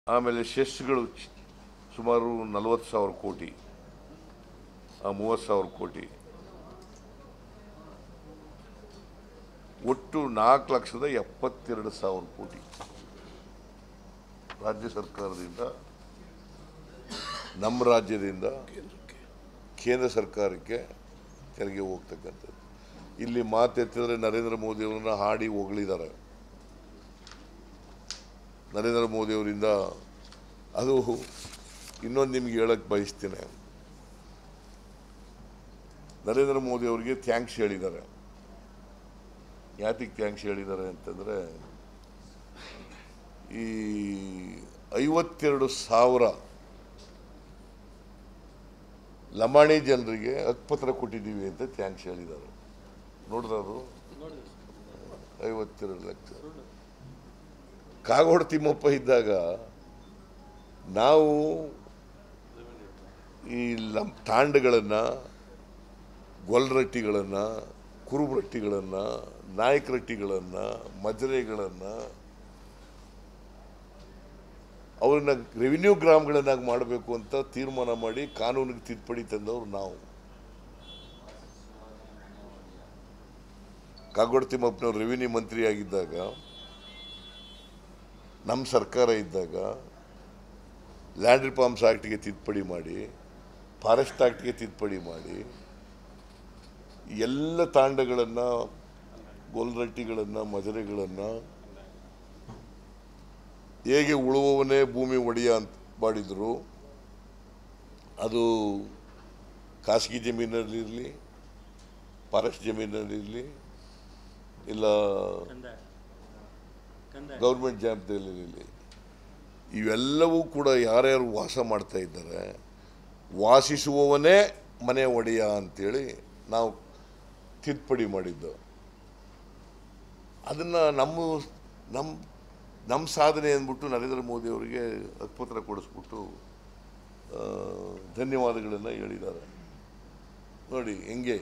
ಆಮೇಲೆ ಸೆಸ್ಗಳು ಚ್- ಸುಮಾರು ನಲವತ್ತು ಸಾವಿರ ಕೋಟಿ ಆ ಮೂವತ್ತು ಸಾವಿರ ಕೋಟಿ ಒಟ್ಟು ನಾಲ್ಕು ಲಕ್ಷದ ಎಪ್ಪತ್ತೆರಡು ಸಾವಿರ ಕೋಟಿ ರಾಜ್ಯ ಸರ್ಕಾರದಿಂದ ನಮ್ಮ ರಾಜ್ಯದಿಂದ ಕೇಂದ್ರ ಸರ್ಕಾರಕ್ಕೆ ತೆರಿಗೆ ಹೋಗ್ತಕ್ಕಂಥದ್ದು ಇಲ್ಲಿ ಮಾತೆತ್ತಿದ್ರೆ ನರೇಂದ್ರ ಮೋದಿ ಅವರನ್ನ ಹಾಡಿ ಹೊಗಳಿದ್ದಾರೆ ನರೇಂದ್ರ ಮೋದಿ ಅವರಿಂದ ಅದು ಇನ್ನೊಂದು ನಿಮ್ಗೆ ಹೇಳಕ್ಕೆ ಬಯಸ್ತೇನೆ ನರೇಂದ್ರ ಮೋದಿ ಅವರಿಗೆ ಥ್ಯಾಂಕ್ಸ್ ಹೇಳಿದ್ದಾರೆ ಯಾತಿಗೆ ಥ್ಯಾಂಕ್ಸ್ ಹೇಳಿದ್ದಾರೆ ಅಂತಂದರೆ ಈ ಐವತ್ತೆರಡು ಸಾವಿರ ಲಮಾಣಿ ಜನರಿಗೆ ಹಕ್ಪತ್ರ ಕೊಟ್ಟಿದ್ದೀವಿ ಅಂತ ಥ್ಯಾಂಕ್ಸ್ ಹೇಳಿದ್ದಾರೆ ನೋಡಿದ್ರ ಅದು ಐವತ್ತೆರಡು ಲಕ್ಷ ಕಾಗೋಡು ತಿಮ್ಮಪ್ಪ ಇದ್ದಾಗ ನಾವು ಈ ಲಂ ತಾಂಡಗಳನ್ನು ಗೊಲ್ರಟ್ಟಿಗಳನ್ನು ಕುರುಬರಟ್ಟಿಗಳನ್ನು ನಾಯಕರಟ್ಟಿಗಳನ್ನು ಮಜರೆಗಳನ್ನು ಅವ್ರನ್ನ ರೆವಿನ್ಯೂ ಗ್ರಾಮಗಳನ್ನಾಗಿ ಮಾಡಬೇಕು ಅಂತ ತೀರ್ಮಾನ ಮಾಡಿ ಕಾನೂನಿಗೆ ತಿದ್ದುಪಡಿ ತಂದವರು ನಾವು ಕಾಗೋಡು ತಿಮ್ಮಪ್ಪನವ್ರು ರೆವಿನ್ಯೂ ಮಂತ್ರಿ ಆಗಿದ್ದಾಗ ನಮ್ಮ ಸರ್ಕಾರ ಇದ್ದಾಗ ಲ್ಯಾಂಡ್ ರಿಫಾರ್ಮ್ಸ್ ಆ್ಯಕ್ಟ್ಗೆ ತಿದ್ದುಪಡಿ ಮಾಡಿ ಫಾರೆಸ್ಟ್ ಆ್ಯಕ್ಟ್ಗೆ ತಿದ್ದುಪಡಿ ಮಾಡಿ ಎಲ್ಲ ತಾಂಡಗಳನ್ನು ಗೊಲ್ರಟ್ಟಿಗಳನ್ನು ಮಜರೆಗಳನ್ನು ಹೇಗೆ ಉಳುವವನೇ ಭೂಮಿ ಒಡೆಯ ಅಂತ ಮಾಡಿದರು ಅದು ಖಾಸಗಿ ಜಮೀನಲ್ಲಿರಲಿ ಫಾರೆಸ್ಟ್ ಜಮೀನಲ್ಲಿರಲಿ ಇಲ್ಲ ಕಂದಾಯ ಕಂದಾಯ ಗೌರ್ಮೆಂಟ್ ಜಾಬದಲ್ಲಿ ಇವೆಲ್ಲವೂ ಕೂಡ ಯಾರ್ಯಾರು ವಾಸ ಮಾಡ್ತಾ ಇದ್ದಾರೆ ವಾಸಿಸುವವನೇ ಮನೆ ಒಡೆಯ ಅಂತೇಳಿ ನಾವು ತಿದ್ದುಪಡಿ ಮಾಡಿದ್ದು ಅದನ್ನು ನಮ್ಮ ನಮ್ಮ ನಮ್ಮ ಸಾಧನೆ ಅಂದ್ಬಿಟ್ಟು ನರೇಂದ್ರ ಮೋದಿ ಅವರಿಗೆ ಹಕ್ಪತ್ರ ಕೊಡಿಸ್ಬಿಟ್ಟು ಆ, ಧನ್ಯವಾದಗಳನ್ನು ಹೇಳಿದ್ದಾರೆ ನೋಡಿ ಹೆಂಗೆ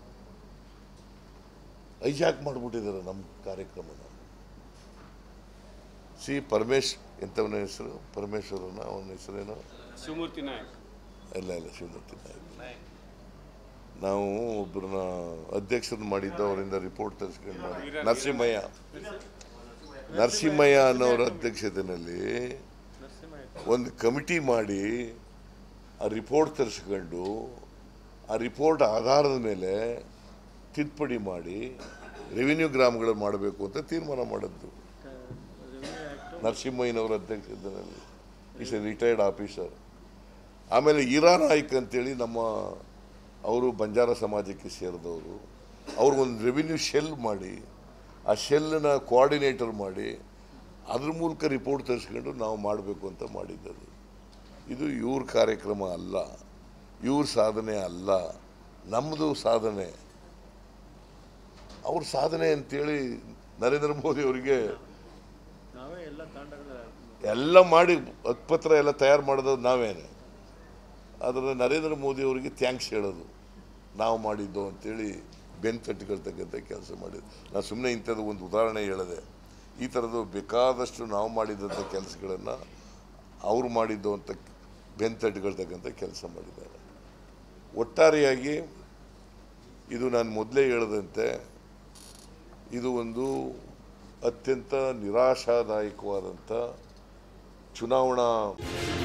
ಐಜಾಕ್ ಮಾಡಿಬಿಟ್ಟಿದ್ದಾರೆ ನಮ್ಮ ಕಾರ್ಯಕ್ರಮನ ಸಿ ಪರಮೇಶ್ ಎಂಥವನ ಹೆಸರು ಪರಮೇಶ್ವರನ ಅವನ ಹೆಸರೇನು ಶಿವಮೂರ್ತಿ ನಾಯಕ್ ಇಲ್ಲ ಇಲ್ಲ ಶಿವಮೂರ್ತಿ ನಾಯಕ್ ನಾವು ಒಬ್ಬರನ್ನ ಅಧ್ಯಕ್ಷರನ್ನ ಮಾಡಿದ್ದು ಅವರಿಂದ ರಿಪೋರ್ಟ್ ತರಿಸ್ಕೊಂಡು ಮಾಡಿ ನರಸಿಂಹಯ್ಯ ನರಸಿಂಹಯ್ಯ ಅನ್ನೋರ ಅಧ್ಯಕ್ಷತೆಯಲ್ಲಿ ಒಂದು ಕಮಿಟಿ ಮಾಡಿ ಆ ರಿಪೋರ್ಟ್ ತರಿಸ್ಕೊಂಡು ಆ ರಿಪೋರ್ಟ್ ಆಧಾರದ ಮೇಲೆ ತಿದ್ದುಪಡಿ ಮಾಡಿ ರೆವಿನ್ಯೂ ಗ್ರಾಮಗಳು ಮಾಡಬೇಕು ಅಂತ ತೀರ್ಮಾನ ಮಾಡಿದ್ದು ನರಸಿಂಹಯ್ಯನವರ ಅಧ್ಯಕ್ಷತೆಯಲ್ಲಿ ಈಸ್ ಎ ರಿಟೈರ್ಡ್ ಆಫೀಸರ್ ಆಮೇಲೆ ಈರಾ ನಾಯ್ಕ್ ಅಂತೇಳಿ ನಮ್ಮ ಅವರು ಬಂಜಾರ ಸಮಾಜಕ್ಕೆ ಸೇರಿದವರು ಅವ್ರಿಗೊಂದು ರೆವಿನ್ಯೂ ಶೆಲ್ ಮಾಡಿ ಆ ಶೆಲ್ಲನ್ನ ಕೋಆರ್ಡಿನೇಟರ್ ಮಾಡಿ ಅದ್ರ ಮೂಲಕ ರಿಪೋರ್ಟ್ ತರಿಸ್ಕೊಂಡು ನಾವು ಮಾಡಬೇಕು ಅಂತ ಮಾಡಿದ್ದದು ಇದು ಇವ್ರ ಕಾರ್ಯಕ್ರಮ ಅಲ್ಲ ಇವ್ರ ಸಾಧನೆ ಅಲ್ಲ ನಮ್ಮದು ಸಾಧನೆ ಅವ್ರ ಸಾಧನೆ ಅಂತೇಳಿ ನರೇಂದ್ರ ಮೋದಿ ಅವರಿಗೆ ನಾವೇ ಎಲ್ಲ ತಾಂಡಗಳ ಎಲ್ಲ ಮಾಡಿ ಹಕ್ಪತ್ರ ಎಲ್ಲ ತಯಾರು ಮಾಡೋದು ನಾವೇನೆ ಆದರೆ ನರೇಂದ್ರ ಮೋದಿ ಅವರಿಗೆ ಥ್ಯಾಂಕ್ಸ್ ಹೇಳೋದು ನಾವು ಮಾಡಿದ್ದು ಅಂತೇಳಿ ಬೆನ್ ತಟ್ಟಿಕೊಳ್ತಕ್ಕಂಥ ಕೆಲಸ ಮಾಡಿದ್ದು ನಾನು ಸುಮ್ಮನೆ ಇಂಥದ್ದು ಒಂದು ಉದಾಹರಣೆ ಹೇಳಿದೆ ಈ ಥರದ್ದು ಬೇಕಾದಷ್ಟು ನಾವು ಮಾಡಿದಂಥ ಕೆಲಸಗಳನ್ನು ಅವ್ರು ಮಾಡಿದ್ದು ಅಂತ ಬೆನ್ ತಟ್ಟಿಕೊಳ್ತಕ್ಕಂಥ ಕೆಲಸ ಮಾಡಿದ್ದಾರೆ ಒಟ್ಟಾರೆಯಾಗಿ ಇದು ನಾನು ಮೊದಲೇ ಹೇಳಿದಂತೆ ಇದು ಒಂದು ಅತ್ಯಂತ ನಿರಾಶಾದಾಯಕವಾದಂಥ ಚುನಾವಣಾ